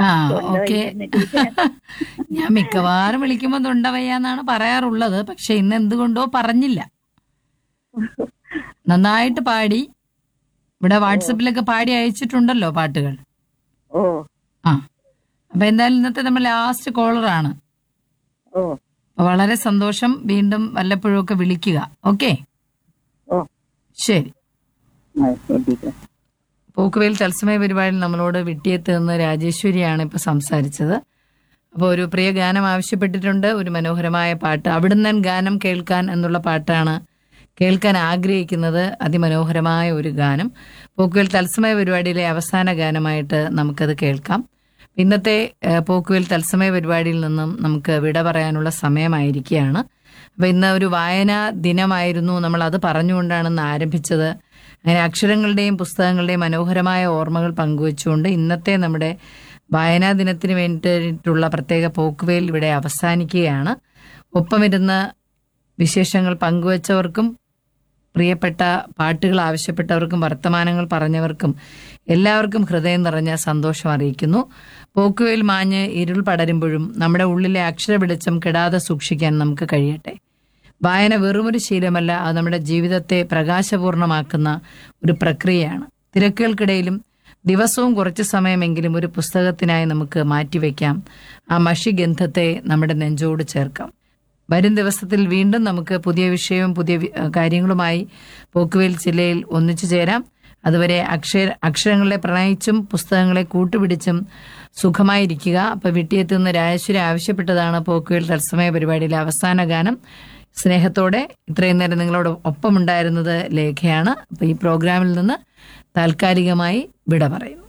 ആ തൊണ്ട ഓക്കെ വയ്ക്കുന്നിട്ട് ഞാൻ മിക്കവാറും വിളിക്കുമ്പോൾ തൊണ്ടവയ്യാന്നാണ് പറയാറുള്ളത് പക്ഷെ ഇന്ന് എന്തുകൊണ്ടോ പറഞ്ഞില്ല നന്നായിട്ട് പാടി ഇവിടെ വാട്സപ്പിലൊക്കെ പാടി അയച്ചിട്ടുണ്ടല്ലോ പാട്ടുകൾ ഓ ആ അപ്പൊ എന്തായാലും ഇന്നത്തെ നമ്മൾ ലാസ്റ്റ് കോളറാണ് ഓ അപ്പൊ വളരെ സന്തോഷം വീണ്ടും വല്ലപ്പോഴും ഒക്കെ വിളിക്കുക ഓക്കെ ഓ ശരി ആ, ശരി ടീച്ചർ പോക്കുവേൽ തത്സമയ പരിപാടിയിൽ നമ്മളോട് വിട്ടിയത്ത് നിന്ന് രാജേശ്വരിയാണ് ഇപ്പൊ സംസാരിച്ചത് അപ്പോൾ ഒരു പ്രിയ ഗാനം ആവശ്യപ്പെട്ടിട്ടുണ്ട് ഒരു മനോഹരമായ പാട്ട് അവിടുന്ന് ഗാനം കേൾക്കാൻ എന്നുള്ള പാട്ടാണ് കേൾക്കാൻ ആഗ്രഹിക്കുന്നത് അതിമനോഹരമായ ഒരു ഗാനം പോക്കുവേൽ തത്സമയ പരിപാടിയിലെ അവസാന ഗാനമായിട്ട് നമുക്കത് കേൾക്കാം ഇന്നത്തെ ഏഹ്, പോക്കുവേൽ തത്സമയ പരിപാടിയിൽ നിന്നും നമുക്ക് വിട പറയാനുള്ള സമയമായിരിക്കുകയാണ് അപ്പൊ ഇന്ന് ഒരു വായനാ ദിനമായിരുന്നു നമ്മൾ അത് പറഞ്ഞുകൊണ്ടാണ് ഇന്ന് ആരംഭിച്ചത് അങ്ങനെ അക്ഷരങ്ങളുടെയും പുസ്തകങ്ങളുടെയും മനോഹരമായ ഓർമ്മകൾ പങ്കുവെച്ചുകൊണ്ട് ഇന്നത്തെ നമ്മുടെ വായനാ ദിനത്തിന് വേണ്ടിയിട്ടുള്ള പ്രത്യേക പോക്കുവേൽ ഇവിടെ അവസാനിക്കുകയാണ് ഒപ്പമിരുന്ന് വിശേഷങ്ങൾ പങ്കുവച്ചവർക്കും പ്രിയപ്പെട്ട പാട്ടുകൾ ആവശ്യപ്പെട്ടവർക്കും വർത്തമാനങ്ങൾ പറഞ്ഞവർക്കും എല്ലാവർക്കും ഹൃദയം നിറഞ്ഞ സന്തോഷം അറിയിക്കുന്നു പോക്കുവേൽ മാഞ്ഞ് ഇരുൾ പടരുമ്പോഴും നമ്മുടെ ഉള്ളിലെ അക്ഷര വെളിച്ചം കെടാതെ സൂക്ഷിക്കാൻ നമുക്ക് കഴിയട്ടെ വായന വെറുമൊരു ശീലമല്ല അത് നമ്മുടെ ജീവിതത്തെ പ്രകാശപൂർണമാക്കുന്ന ഒരു പ്രക്രിയയാണ് തിരക്കുകൾക്കിടയിലും ദിവസവും കുറച്ച് സമയമെങ്കിലും ഒരു പുസ്തകത്തിനായി നമുക്ക് മാറ്റിവെക്കാം ആ മഷിഗന്ധത്തെ നമ്മുടെ നെഞ്ചോട് ചേർക്കാം വരും ദിവസത്തിൽ വീണ്ടും നമുക്ക് പുതിയ വിഷയവും പുതിയ വി- കാര്യങ്ങളുമായി പോക്കുവേൽ ജില്ലയിൽ ഒന്നിച്ചു ചേരാം അതുവരെ അക്ഷര അക്ഷരങ്ങളെ പ്രണയിച്ചും പുസ്തകങ്ങളെ കൂട്ടുപിടിച്ചും സുഖമായിരിക്കുക അപ്പൊ വിട്ടിയെത്തുന്ന രാജേശ്വരി ആവശ്യപ്പെട്ടതാണ് പോക്കുവേൽ തത്സമയ പരിപാടിയിലെ അവസാന ഗാനം സ്നേഹത്തോടെ ഇത്രയും നേരം നിങ്ങളോട് ഒപ്പമുണ്ടായിരുന്നത് ലേഖയാണ് അപ്പൊ ഈ പ്രോഗ്രാമിൽ നിന്ന് താൽക്കാലികമായി വിട പറയുന്നു